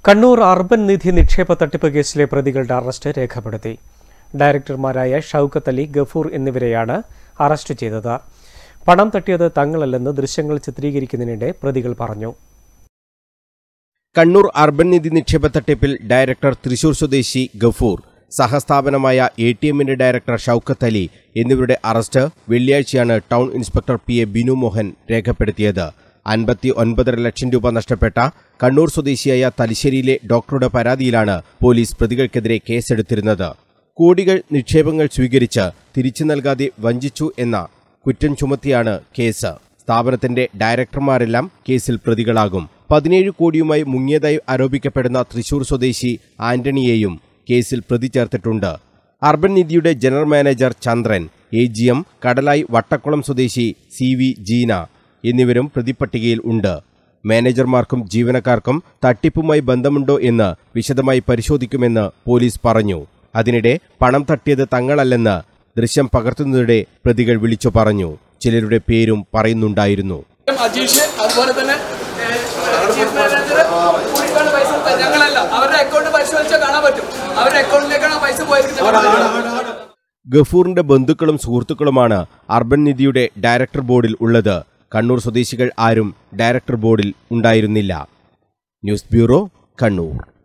Kannur urban നിധി നിക്ഷേപ തട്ടിപ്പ് കേസിലെ പ്രതികളുടെ അറസ്റ്റ് രേഖപ്പെടുത്തി ഡയറക്ടർമാരായ ഷൌക്കത്ത് അലി ഗഫൂർ എന്നിവരെയാണ് അറസ്റ്റ് ചെയ്തത് പണം തട്ടിയത് തങ്ങളല്ലെന്ന് ദൃശ്യങ്ങൾ ചിത്രീകരിക്കുന്നതിനിടെ പ്രതികൾ പറഞ്ഞു കണ്ണൂർ അർബൻ നിധി നിക്ഷേപ തട്ടിപ്പിൽ ഡയറക്ടർ തൃശൂർ സ്വദേശി ഗഫൂർ സഹസ്ഥാപനമായ എ ടി എമ്മിന്റെ ഡയറക്ടർ ഷൌക്കത്ത് അലി എന്നിവരുടെ അറസ്റ്റ് വെള്ളിയാഴ്ചയാണ് town inspector P A Binu Mohan രേഖപ്പെടുത്തിയത് അൻപത്തി ഒൻപതര ലക്ഷം രൂപ നഷ്ടപ്പെട്ട കണ്ണൂർ സ്വദേശിയായ തലശ്ശേരിയിലെ ഡോക്ടറുടെ പരാതിയിലാണ് പോലീസ് പ്രതികൾക്കെതിരെ കേസെടുത്തിരുന്നത് കോടികൾ നിക്ഷേപങ്ങൾ സ്വീകരിച്ച് തിരിച്ചു നൽകാതെ വഞ്ചിച്ചു എന്ന കുറ്റം ചുമത്തിയാണ് കേസ് സ്ഥാപനത്തിന്റെ ഡയറക്ടർമാരെല്ലാം കേസിൽ പ്രതികളാകും പതിനേഴ് കോടിയുമായി മുങ്ങിയതായി ആരോപിക്കപ്പെടുന്ന തൃശൂർ സ്വദേശി ആന്റണിയെയും കേസിൽ പ്രതി ചേർത്തിട്ടുണ്ട് അർബൻ നിധിയുടെ general manager Chandran A G M Kadalayi Vattakkulam സ്വദേശി സി വി ജീന എന്നിവരും പ്രതിപ്പട്ടികയിൽ ഉണ്ട് മാനേജർമാർക്കും ജീവനക്കാർക്കും തട്ടിപ്പുമായി ബന്ധമുണ്ടോ എന്ന് വിശദമായി പരിശോധിക്കുമെന്ന് പോലീസ് പറഞ്ഞു അതിനിടെ പണം തട്ടിയത് തങ്ങളല്ലെന്ന് ദൃശ്യം പകർത്തുന്നതിനിടെ പ്രതികൾ വിളിച്ചു പറഞ്ഞു ചിലരുടെ പേരും പറയുന്നുണ്ടായിരുന്നു അജീഷ് അതുപോലെ തന്നെ ഏഹ്, ചീഫ് മാനേജർ കൂടിക്കാണ് പൈസ കൊടുത്തത്. ഞങ്ങളല്ല അവരുടെ അക്കൗണ്ട് പരിശോധിച്ചാൽ കാണാൻ പറ്റും അവരുടെ അക്കൗണ്ടിലേക്കാണ് ആ പൈസ പോയിരിക്കുന്നത് ഗഫൂറിന്റെ ബന്ധുക്കളും സുഹൃത്തുക്കളുമാണ് അർബൻ നിധിയുടെ ഡയറക്ടർ ബോർഡിൽ ഉള്ളത് കണ്ണൂർ സ്വദേശികൾ ആരും ഡയറക്ടർ ബോർഡിൽ ഉണ്ടായിരുന്നില്ല ന്യൂസ് ബ്യൂറോ കണ്ണൂർ